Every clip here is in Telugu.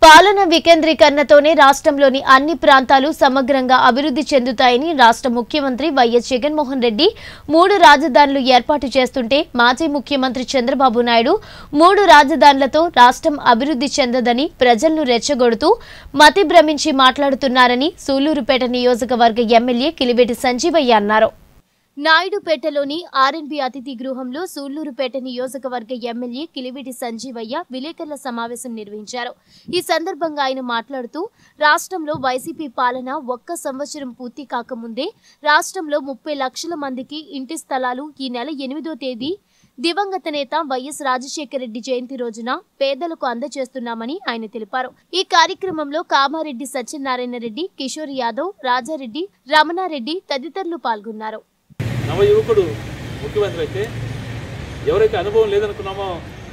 పాలన వికేంద్రీకరణతోనే రాష్ట్రంలోని అన్ని ప్రాంతాలు సమగ్రంగా అభివృద్ధి చెందుతాయని రాష్ట్ర ముఖ్యమంత్రి వైఎస్ జగన్మోహన్ రెడ్డి మూడు రాజధానులు ఏర్పాటు చేస్తుంటే మాజీ ముఖ్యమంత్రి చంద్రబాబు నాయుడు మూడు రాజధానులతో రాష్ట్రం అభివృద్ధి చెందదని ప్రజలను రెచ్చగొడుతూ మతి భ్రమించి మాట్లాడుతున్నారని సూలూరుపేట నియోజకవర్గ ఎమ్మెల్యే కిలివేటి సంజీవయ్య అన్నారు నాయుడుపేటలోని ఆర్ఎన్బి అతిథి గృహంలో సూళ్లూరుపేట నియోజకవర్గ ఎమ్మెల్యే కిలివిటి సంజీవయ్య విలేకరుల సమావేశం నిర్వహించారు ఈ సందర్భంగా ఆయన మాట్లాడుతూ రాష్ట్రంలో వైసీపీ పాలన ఒక్క సంవత్సరం పూర్తి కాకముందే రాష్ట్రంలో ముప్పై లక్షల మందికి ఇంటి స్థలాలు ఈ నెల ఎనిమిదో తేదీ దివంగత నేత వైఎస్ రాజశేఖర రెడ్డి జయంతి రోజున పేదలకు అందజేస్తున్నామని ఆయన తెలిపారు ఈ కార్యక్రమంలో కామారెడ్డి సత్యనారాయణ రెడ్డి కిషోర్ యాదవ్ రాజారెడ్డి రమణారెడ్డి తదితరులు పాల్గొన్నారు నవ యువకుడు ముఖ్యమంత్రి అయితే ఎవరైతే అనుభవం లేదనుకున్నామో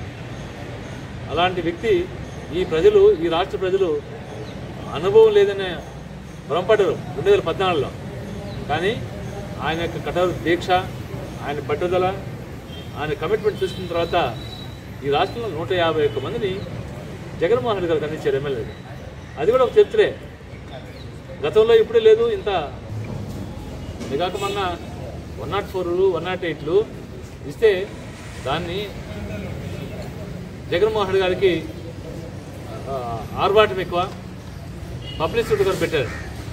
అలాంటి వ్యక్తి ఈ ప్రజలు ఈ రాష్ట్ర ప్రజలు అనుభవం లేదనే భ్రమపడ్డారు రెండు వేల పద్నాలుగులో కానీ ఆయన యొక్క కఠోర దీక్ష ఆయన పట్టుదల ఆయన కమిట్మెంట్ తీసుకున్న తర్వాత ఈ రాష్ట్రంలో నూట యాభై ఒక్క మందిని జగన్మోహన్ రెడ్డి గారికి అందించారు ఎమ్మెల్యేలు అది కూడా ఒక చరిత్రే గతంలో ఇప్పుడే లేదు ఇంత నిగాక మొన్న వన్ నాట్ ఫోర్లు వన్ నాట్ ఎయిట్లు ఇస్తే దాన్ని జగన్మోహన్ రెడ్డి గారికి ఆ, ఆర్భాటం ఎక్కువ పబ్లిసిటీ కూడా పెట్టారు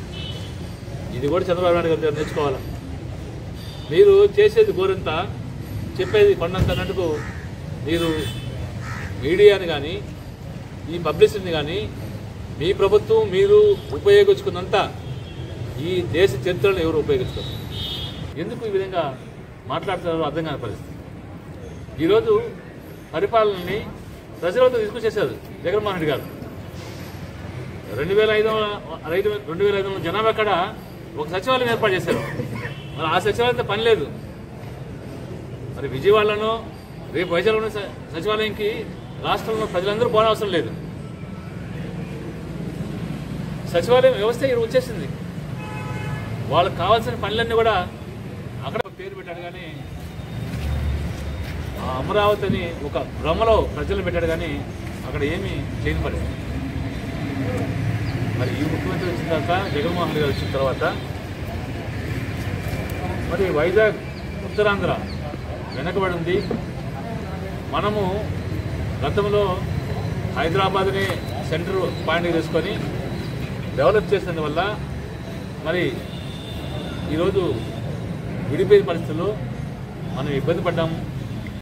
ఇది కూడా చంద్రబాబు నాయుడు గారి దగ్గర నేర్చుకోవాలి మీరు చేసేది గోరంత చెప్పేది కొండంత అన్నట్టుకు మీరు మీడియాని కానీ ఈ పబ్లిసిటీని కానీ మీ ప్రభుత్వం మీరు ఉపయోగించుకున్నంత ఈ దేశ చరిత్రను ఎవరు ఉపయోగించుకోరు ఎందుకు ఈ విధంగా మాట్లాడుతున్నారో అర్థం కాని పరిస్థితి ఈరోజు పరిపాలనని ప్రజలతో తీసుకొచ్చేసారు జగన్మోహన్ రెడ్డి గారు రెండు వేల ఐదు వందల ఐదు రెండు వేల ఐదు వందల జనాభా అక్కడ ఒక సచివాలయం ఏర్పాటు చేశారు మరి ఆ సచివాలయంతో పని లేదు మరి విజయవాడలోనో రేపు వైజాగ్లోని స- సచివాలయంకి రాష్ట్రంలో ప్రజలందరూ పోనవసరం లేదు సచివాలయం వ్యవస్థ ఇక్కడ వచ్చేసింది వాళ్ళకి కావాల్సిన పనులన్నీ కూడా అక్కడ పేరు పెట్టాడు కానీ ఆ అమరావతిని ఒక భ్రమలో ప్రజలు పెట్టాడు కానీ అక్కడ ఏమీ చేయని పరిస్థితి మరి ఈ ముఖ్యమంత్రి వచ్చిన తర్వాత జగన్మోహన్ రెడ్డి గారు వచ్చిన తర్వాత మరి వైజాగ్ ఉత్తరాంధ్ర వెనకబడి ఉంది మనము గతంలో హైదరాబాద్ని సెంటర్ పాయింట్గా తీసుకొని డెవలప్ చేసినందువల్ల మరి ఈరోజు విడిపోయిన పరిస్థితుల్లో మనం ఇబ్బంది పడ్డాము